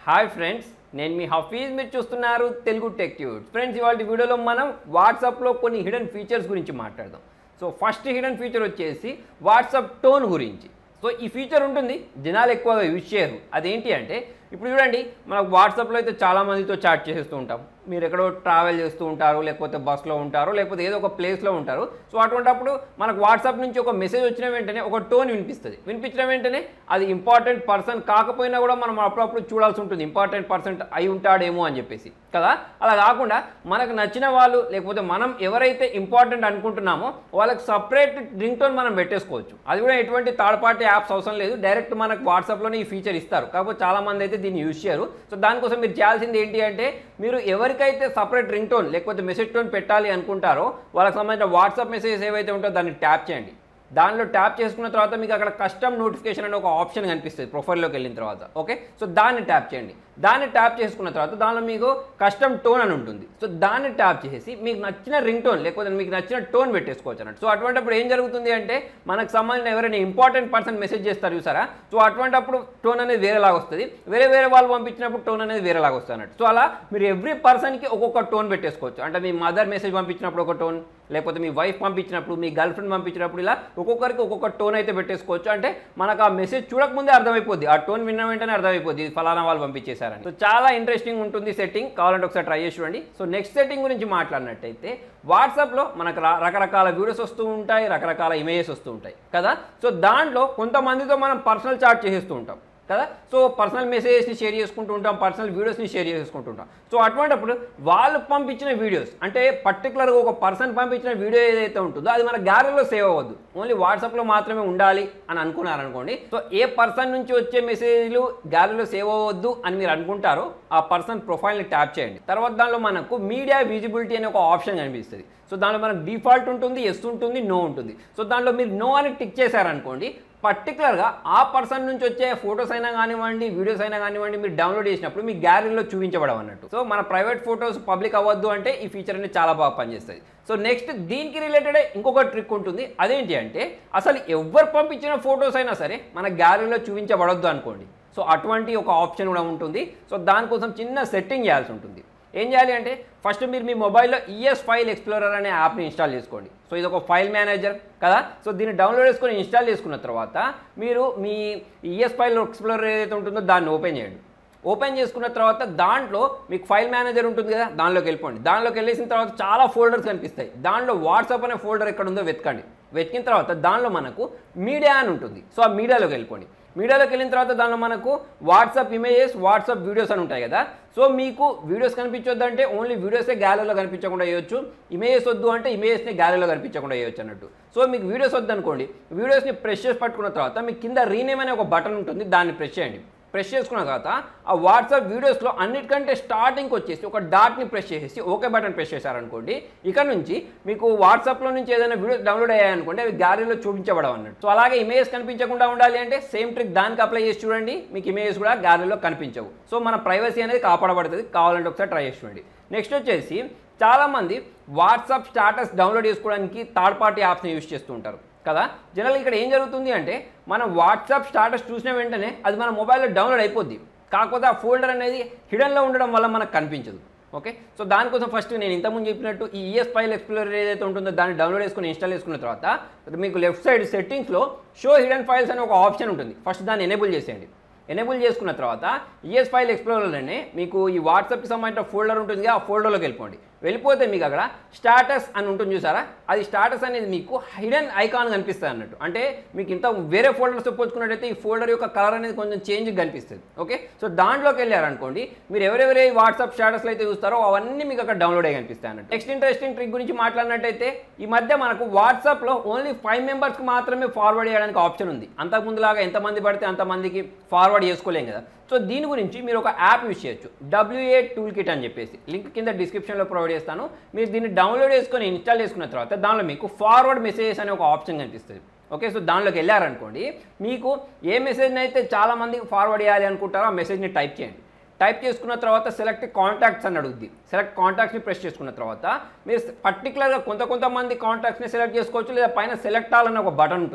hi friends నేను మీ హఫీజ్ మీరు చూస్తున్నారు తెలుగు టెక్ ట్యూడ్ ఫ్రెండ్స్ ఇవాళ వీడియోలో మనం వాట్సాప్లో కొన్ని హిడెన్ ఫీచర్స్ గురించి మాట్లాడదాం సో ఫస్ట్ హిడెన్ ఫీచర్ వచ్చేసి వాట్సాప్ టోన్ గురించి సో ఈ ఫీచర్ ఉంటుంది జనాలు ఎక్కువగా యూజ్ చేయరు అదేంటి అంటే ఇప్పుడు చూడండి మనకు వాట్సాప్లో అయితే చాలా మందితో చాట్ చేస్తూ ఉంటాం మీరు ఎక్కడో ట్రావెల్ చేస్తూ ఉంటారు లేకపోతే బస్లో ఉంటారు లేకపోతే ఏదో ఒక ప్లేస్లో ఉంటారు సో అటువంటప్పుడు మనకు వాట్సాప్ నుంచి ఒక మెసేజ్ వచ్చిన వెంటనే ఒక టోన్ వినిపిస్తుంది వినిపించిన వెంటనే అది ఇంపార్టెంట్ పర్సన్ కాకపోయినా కూడా మనం అప్పుడప్పుడు చూడాల్సి ఉంటుంది ఇంపార్టెంట్ పర్సన్ అయి ఉంటాడేమో అని చెప్పేసి కదా అలా కాకుండా మనకు నచ్చిన వాళ్ళు లేకపోతే మనం ఎవరైతే ఇంపార్టెంట్ అనుకుంటున్నామో వాళ్ళకి సపరేట్ రింగ్ టోన్ మనం పెట్టేసుకోవచ్చు అది కూడా ఎటువంటి థర్డ్ పార్టీ యాప్స్ అవసరం లేదు డైరెక్ట్ మనకు వాట్సాప్లోనే ఈ ఫీచర్ ఇస్తారు కాకపోతే చాలా మంది అయితే దీన్ని యూజ్ చేయరు సో దానికోసం మీరు చేయాల్సింది ఏంటి అంటే మీరు ఎవరికైతే సపరేట్ రింగ్ టోన్ లేకపోతే మెసేజ్ టోన్ పెట్టాలి అనుకుంటారో వాళ్ళకి సంబంధించిన వాట్సాప్ మెసేజెస్ ఏవైతే ఉంటుందో దాన్ని ట్యాప్ చేయండి దానిలో ట్యాప్ చేసుకున్న తర్వాత మీకు అక్కడ కస్టమ్ నోటిఫికేషన్ అనే ఒక ఆప్షన్ కనిపిస్తుంది ప్రొఫైల్లోకి వెళ్ళిన తర్వాత ఓకే సో దాన్ని ట్యాప్ చేయండి దాన్ని ట్యాప్ చేసుకున్న తర్వాత దానిలో మీకు కస్టమ్ టోన్ అని ఉంటుంది సో దాన్ని ట్యాప్ చేసి మీకు నచ్చిన రింగ్ టోన్ లేకపోతే మీకు నచ్చిన టోన్ పెట్టేసుకోవచ్చు అన్నట్టు సో అటువంటిప్పుడు ఏం జరుగుతుంది అంటే మనకు సంబంధించిన ఎవరైనా ఇంపార్టెంట్ పర్సన్ మెసేజ్ చేస్తారు చూసారా సో అటువంటిప్పుడు టోన్ అనేది వేరేలాగా వస్తుంది వేరే వేరే వాళ్ళు పంపించినప్పుడు టోన్ అనేది వేరేలాగా వస్తుంది అన్నట్టు సో అలా మీరు ఎవ్రీ పర్సన్కి ఒక్కొక్క టోన్ పెట్టేసుకోవచ్చు అంటే మీ మదర్ మెసేజ్ పంపించినప్పుడు ఒక టోన్ లేకపోతే మీ వైఫ్ పంపించినప్పుడు మీ గర్ల్ ఫ్రెండ్ పంపించినప్పుడు ఇలా ఒక్కొక్కరికి ఒక్కొక్క టోన్ అయితే పెట్టేసుకోవచ్చు అంటే మనకు ఆ మెసేజ్ చూడకముందే అర్థమైపోద్ది ఆ టోన్ విన్న వెంటనే అర్థమైపోద్ది ఇది ఫలానా వాళ్ళు పంపించేశారని సో చాలా ఇంట్రెస్టింగ్ ఉంటుంది సెట్టింగ్ కావాలంటే ఒకసారి ట్రై చేసి చూడండి సో నెక్స్ట్ సెట్టింగ్ గురించి మాట్లాడినట్టయితే వాట్సాప్లో మనకు రా- రకరకాల వీడియోస్ వస్తూ ఉంటాయి రకరకాల ఇమేజెస్ వస్తూ ఉంటాయి కదా సో దాంట్లో కొంతమందితో మనం పర్సనల్ చాట్ చేసేస్తూ ఉంటాం కదా సో పర్సనల్ మెసేజెస్ని షేర్ చేసుకుంటూ ఉంటాం పర్సనల్ వీడియోస్ని షేర్ చేసుకుంటూ ఉంటాం సో అటువంటిప్పుడు వాళ్ళు పంపించిన వీడియోస్ అంటే పర్టికులర్గా ఒక పర్సన్ పంపించిన వీడియో ఏదైతే ఉంటుందో అది మన గ్యాలరీలో సేవ్ అవ్వద్దు ఓన్లీ వాట్సాప్లో మాత్రమే ఉండాలి అని అనుకున్నారనుకోండి సో ఏ పర్సన్ నుంచి వచ్చే మెసేజ్లు గ్యాలరీలో సేవ్ అవ్వద్దు అని మీరు అనుకుంటారో ఆ పర్సన్ ప్రొఫైల్ని ట్యాప్ చేయండి తర్వాత దానిలో మనకు మీడియా విజిబిలిటీ అనే ఒక ఆప్షన్ కనిపిస్తుంది సో దానిలో మనకు డిఫాల్ట్ ఉంటుంది ఎస్ ఉంటుంది నో ఉంటుంది సో దాంట్లో మీరు నో అని టిక్ చేశారనుకోండి పర్టికులర్గా ఆ పర్సన్ నుంచి వచ్చే ఫొటోస్ అయినా కానివ్వండి వీడియోస్ అయినా కానివ్వండి మీరు డౌన్లోడ్ చేసినప్పుడు మీ గ్యాలరీలో చూపించబడవు అన్నట్టు సో మన ప్రైవేట్ ఫొటోస్ పబ్లిక్ అవ్వద్దు అంటే ఈ ఫీచర్ అనేది చాలా బాగా పనిచేస్తుంది సో నెక్స్ట్ దీనికి రిలేటెడ్ ఇంకొక ట్రిక్ ఉంటుంది అదేంటి అంటే అసలు ఎవరు పంపించిన ఫొటోస్ అయినా సరే మన గ్యాలరీలో చూపించబడొద్దు అనుకోండి సో అటువంటి ఒక ఆప్షన్ కూడా ఉంటుంది సో దానికోసం చిన్న సెట్టింగ్ చేయాల్సి ఉంటుంది ఏం చేయాలి అంటే ఫస్ట్ మీరు మీ మొబైల్లో ఈఎస్ ఫైల్ ఎక్స్ప్లోరర్ అనే యాప్ని ఇన్స్టాల్ చేసుకోండి సో ఇది ఒక ఫైల్ మేనేజర్ కదా సో దీన్ని డౌన్లోడ్ చేసుకొని ఇన్స్టాల్ చేసుకున్న తర్వాత మీరు మీ ఈఎస్ ఫైల్ ఎక్స్ప్లోరర్ ఏదైతే ఉంటుందో దాన్ని ఓపెన్ చేయండి ఓపెన్ చేసుకున్న తర్వాత దాంట్లో మీకు ఫైల్ మేనేజర్ ఉంటుంది కదా దానిలోకి వెళ్ళిపోండి దానిలోకి వెళ్ళేసిన తర్వాత చాలా ఫోల్డర్స్ కనిపిస్తాయి దాంట్లో వాట్సాప్ అనే ఫోల్డర్ ఎక్కడ ఉందో వెతకండి వెతికిన తర్వాత దానిలో మనకు మీడియా అని ఉంటుంది సో ఆ మీడియాలోకి వెళ్ళిపోండి మీడియాలోకి వెళ్ళిన తర్వాత దానిలో మనకు వాట్సాప్ ఇమేజెస్ వాట్సాప్ వీడియోస్ అని ఉంటాయి కదా సో మీకు వీడియోస్ కనిపించొద్దు అంటే ఓన్లీ వీడియోసే గ్యాలరీలో కనిపించకుండా వేయొచ్చు ఇమేజెస్ వద్దు అంటే ఇమేజెస్ని గ్యాలరీలో కనిపించకుండా వేయొచ్చు అన్నట్టు సో మీకు వీడియోస్ వద్దు అనుకోండి వీడియోస్ని ప్రెస్ చేసి పట్టుకున్న తర్వాత మీకు కింద రీనేమ్ అనే ఒక బటన్ ఉంటుంది దాన్ని ప్రెస్ చేయండి ప్రెస్ చేసుకున్న తర్వాత ఆ వాట్సాప్ వీడియోస్లో అన్నిటికంటే స్టార్టింగ్కి వచ్చేసి ఒక డాట్ని ప్రెస్ చేసేసి ఓకే బటన్ ప్రెస్ చేశారనుకోండి ఇక నుంచి మీకు వాట్సాప్లో నుంచి ఏదైనా వీడియోస్ డౌన్లోడ్ అయ్యాయనుకోండి అవి గ్యాలరీలో చూపించబడవు అన్నట్టు సో అలాగే ఇమేజెస్ కనిపించకుండా ఉండాలి అంటే సేమ్ ట్రిక్ దానికి అప్లై చేసి చూడండి మీకు ఇమేజెస్ కూడా గ్యాలరీలో కనిపించవు సో మన ప్రైవసీ అనేది కాపాడబడుతుంది కావాలంటే ఒకసారి ట్రై చేసి చూడండి నెక్స్ట్ వచ్చేసి చాలామంది వాట్సాప్ స్టాటస్ డౌన్లోడ్ చేసుకోవడానికి థర్డ్ పార్టీ యాప్స్ని యూస్ చేస్తూ ఉంటారు కదా జనరల్ ఇక్కడ ఏం జరుగుతుంది అంటే మనం వాట్సాప్ స్టాటస్ చూసిన వెంటనే అది మన మొబైల్లో డౌన్లోడ్ అయిపోద్ది కాకపోతే ఆ ఫోల్డర్ అనేది హిడన్లో ఉండడం వల్ల మనకు కనిపించదు ఓకే సో దానికోసం ఫస్ట్ నేను ఇంతకుముందు చెప్పినట్టు ఈ ఈఎస్ ఫైల్ ఎక్స్ప్లోరర్ ఏదైతే ఉంటుందో దాన్ని డౌన్లోడ్ చేసుకుని ఇన్స్టాల్ చేసుకున్న తర్వాత మీకు లెఫ్ట్ సైడ్ సెట్టింగ్స్లో షో హిడెన్ ఫైల్స్ అనే ఒక ఆప్షన్ ఉంటుంది ఫస్ట్ దాన్ని ఎనేబుల్ చేసేయండి ఎనేబుల్ చేసుకున్న తర్వాత ఈఎస్ ఫైల్ ఎక్స్ప్లోరర్లోనే మీకు ఈ వాట్సాప్కి సంబంధించిన ఫోల్డర్ ఉంటుంది ఆ ఫోల్డర్లోకి వెళ్ళిపోండి వెళ్ళిపోతే మీకు అక్కడ స్టాటస్ అని ఉంటుంది చూసారా అది స్టాటస్ అనేది మీకు హిడెన్ ఐకాన్ కనిపిస్తుంది అన్నట్టు అంటే మీకు ఇంత వేరే ఫోల్డర్స్తో పోల్చుకున్నట్టయితే ఈ ఫోల్డర్ యొక్క కలర్ అనేది కొంచెం చేంజ్ కనిపిస్తుంది ఓకే సో దాంట్లోకి వెళ్ళారనుకోండి మీరు ఎవరెవరే వాట్సాప్ స్టాటస్లో అయితే చూస్తారో అవన్నీ మీకు అక్కడ డౌన్లోడ్ అయ్యి కనిపిస్తాయి అన్నట్టు నెక్స్ట్ ఇంట్రెస్టింగ్ ట్రిక్ గురించి మాట్లాడినట్టయితే ఈ మధ్య మనకు వాట్సాప్లో ఓన్లీ ఫైవ్ మెంబర్స్కి మాత్రమే ఫార్వర్డ్ చేయడానికి ఆప్షన్ ఉంది అంతకుముందులాగా ఎంతమంది పడితే అంతమందికి ఫార్వర్డ్ చేసుకోలేం కదా సో దీని గురించి మీరు ఒక యాప్ యూస్ చేయొచ్చు డబ్ల్యూఏ టూల్ కిట్ అని చెప్పేసి లింక్ కింద డిస్క్రిప్షన్లో ప్రొవైడ్ చేస్తాను మీరు దీన్ని డౌన్లోడ్ చేసుకొని ఇన్స్టాల్ చేసుకున్న తర్వాత దానిలో మీకు ఫార్వర్డ్ మెసేజెస్ అనే ఒక ఆప్షన్ కనిపిస్తుంది ఓకే సో దానిలోకి వెళ్ళారనుకోండి మీకు ఏ మెసేజ్ని అయితే చాలామందికి ఫార్వర్డ్ చేయాలి అనుకుంటారో ఆ మెసేజ్ని టైప్ చేయండి టైప్ చేసుకున్న తర్వాత సెలెక్ట్ కాంటాక్ట్స్ అని అడుగుద్ది సెలెక్ట్ కాంటాక్ట్స్ని ప్రెస్ చేసుకున్న తర్వాత మీరు పర్టికులర్గా కొంత కొంతమంది కాంటాక్ట్స్ని సెలెక్ట్ చేసుకోవచ్చు లేదా పైన సెలెక్ట్ ఆల్ అనే ఒక బటన్ ఉంటుంది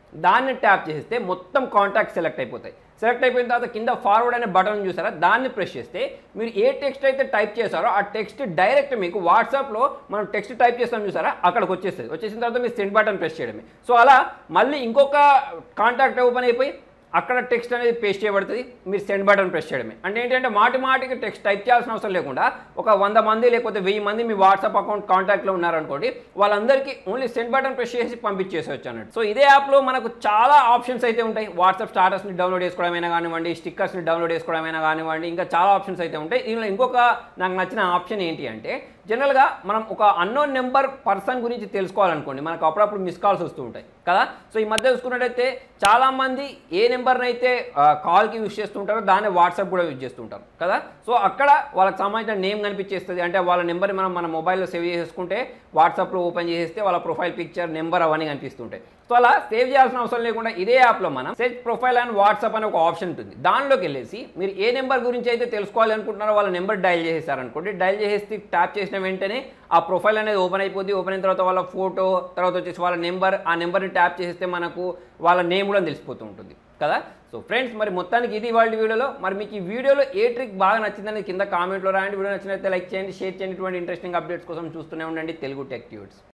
దాన్ని ట్యాప్ చేస్తే మొత్తం కాంటాక్ట్ సెలెక్ట్ అయిపోతాయి సెలెక్ట్ అయిపోయిన తర్వాత కింద ఫార్వర్డ్ అనే బటన్ చూసారా దాన్ని ప్రెస్ చేస్తే మీరు ఏ టెక్స్ట్ అయితే టైప్ చేశారో ఆ టెక్స్ట్ డైరెక్ట్ మీకు వాట్సాప్లో మనం టెక్స్ట్ టైప్ చేస్తాం చూసారా అక్కడికి వచ్చేస్తుంది వచ్చేసిన తర్వాత మీరు సెండ్ బటన్ ప్రెస్ చేయడమే సో అలా మళ్ళీ ఇంకొక కాంటాక్ట్ ఓపెన్ అయిపోయి అక్కడ టెక్స్ట్ అనేది పేస్ట్ చేయబడుతుంది మీరు సెండ్ బటన్ ప్రెస్ చేయడమే అంటే ఏంటంటే మాటి మాటికి టెక్స్ట్ టైప్ చేయాల్సిన అవసరం లేకుండా ఒక వంద మంది లేకపోతే వెయ్యి మంది మీ వాట్సాప్ అకౌంట్ కాంటాక్ట్లో ఉన్నారనుకోండి వాళ్ళందరికీ ఓన్లీ సెండ్ బటన్ ప్రెస్ చేసి పంపించేసేవచ్చు అన్నట్టు సో ఇదే యాప్లో మనకు చాలా ఆప్షన్స్ అయితే ఉంటాయి వాట్సాప్ స్టాటస్ని డౌన్లోడ్ చేసుకోవడమైనా కానివ్వండి స్టిక్కర్స్ని డౌన్లోడ్ చేసుకోవడమైనా కానివ్వండి ఇంకా చాలా ఆప్షన్స్ అయితే ఉంటాయి దీనిలో ఇంకొక నాకు నచ్చిన ఆప్షన్ ఏంటి అంటే జనరల్గా మనం ఒక అన్నోన్ నెంబర్ పర్సన్ గురించి తెలుసుకోవాలనుకోండి మనకు అప్పుడప్పుడు మిస్ కాల్స్ వస్తూ ఉంటాయి కదా సో ఈ మధ్య చూసుకున్నట్టయితే చాలామంది ఏ నెంబర్ని అయితే కాల్కి యూజ్ చేస్తుంటారో దాన్ని వాట్సాప్ కూడా యూజ్ చేస్తుంటారు కదా సో అక్కడ వాళ్ళకి సంబంధించిన నేమ్ కనిపించేస్తుంది అంటే వాళ్ళ నెంబర్ని మనం మన మొబైల్లో సేవ్ చేసుకుంటే వాట్సాప్లో ఓపెన్ చేస్తే వాళ్ళ ప్రొఫైల్ పిక్చర్ నెంబర్ అవన్నీ కనిపిస్తుంటాయి సో అలా సేవ్ చేయాల్సిన అవసరం లేకుండా ఇదే యాప్లో మనం సెట్ ప్రొఫైల్ అండ్ వాట్సాప్ అనే ఒక ఆప్షన్ ఉంటుంది దానిలోకి వెళ్ళేసి మీరు ఏ నెంబర్ గురించి అయితే తెలుసుకోవాలి అనుకుంటున్నారో వాళ్ళ నెంబర్ డయల్ చేసేసారనుకోండి డయల్ చేసి ట్యాప్ చేసిన వెంటనే ఆ ప్రొఫైల్ అనేది ఓపెన్ అయిపోద్ది ఓపెన్ అయిన తర్వాత వాళ్ళ ఫోటో తర్వాత వచ్చేసి వాళ్ళ నెంబర్ ఆ నెంబర్ని ట్యాప్ చేస్తే మనకు వాళ్ళ నేమ్ కూడా తెలిసిపోతూ ఉంటుంది కదా సో ఫ్రెండ్స్ మరి మొత్తానికి ఇది వాళ్ళ వీడియోలో మరి మీకు ఈ వీడియోలో ఏ ట్రిక్ బాగా నచ్చిందని కింద కామెంట్లో రాయండి వీడియో నచ్చినట్లయితే లైక్ చేయండి షేర్ చేయండి ఇటువంటి ఇంట్రెస్టింగ్ అప్డేట్స్ కోసం చూస్తూనే ఉండండి తెలుగు టెక్ ట్యూట్స్